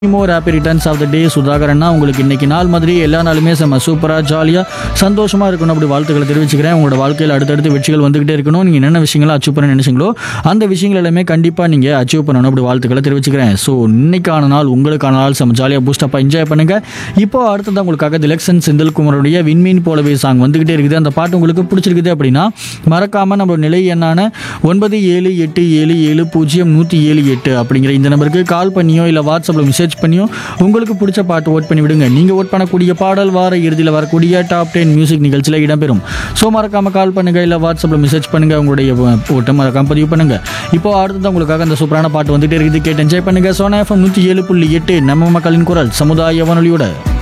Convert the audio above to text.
more happy returns of the day சுதாகரன்னா உங்களுக்கு இன்னைக்கு நாள் மாதிரி எல்லா நாளுமே செம்ம சூப்பராக ஜாலியாக சந்தோஷமாக இருக்கணும் அப்படி வாழ்த்துக்களை தெரிவிச்சுக்கிறேன் உங்களோட வாழ்க்கையில் அடுத்தடுத்து வெற்றிகள் வந்துகிட்டே இருக்கணும் நீங்கள் என்னென்ன விஷயங்களை அச்சீவ் பண்ண நினைச்சீங்களோ அந்த விஷயங்கள் எல்லாமே கண்டிப்பாக நீங்கள் அச்சீவ் பண்ணணும் அப்படி வாழ்த்துக்களை தெரிவிச்சுக்கிறேன் ஸோ இன்னைக்கான நாள் உங்களுக்கான நாள் செம்ம ஜாலியாக பூஸ்டப்பாக என்ஜாய் பண்ணுங்க இப்போ அடுத்ததான் உங்களுக்காக திலக்ஷன் செந்தில்குமாரோடைய விண்மீன் போலவே சாங் வந்துகிட்டே இருக்குது அந்த பாட்டு உங்களுக்கு பிடிச்சிருக்குது அப்படின்னா மறக்காம நம்மளோட நிலை எண்ணான ஒன்பது ஏழு எட்டு ஏழு ஏழு பூஜ்ஜியம் நூற்றி ஏழு எட்டு அப்படிங்கிற இந்த நம்பருக்கு கால் பண்ணியோ இல்லை வாட்ஸ்அப்பில் மெசேஜ் பண்ணியோ உங்களுக்கு பிடிச்ச பாட்டு ஓட் பண்ணி விடுங்க நீங்கள் ஓட் பண்ணக்கூடிய பாடல் வார இறுதியில் வரக்கூடிய டாப் டென் மியூசிக் நிகழ்ச்சியில் இடம்பெறும் ஸோ மறக்காம கால் பண்ணுங்க இல்லை வாட்ஸ்அப்பில் மெசேஜ் பண்ணுங்க உங்களுடைய ஓட்டை மறக்காம பதிவு பண்ணுங்க இப்போ அடுத்தது உங்களுக்காக அந்த சூப்பரான பாட்டு வந்துட்டே இருக்குது கேட்டு என்ஜாய் பண்ணுங்க சோனா எஃப்எம் நூற்றி ஏழு புள்ளி எட்டு நம்ம மக்களின் குரல் சமுதாய வானொலியோட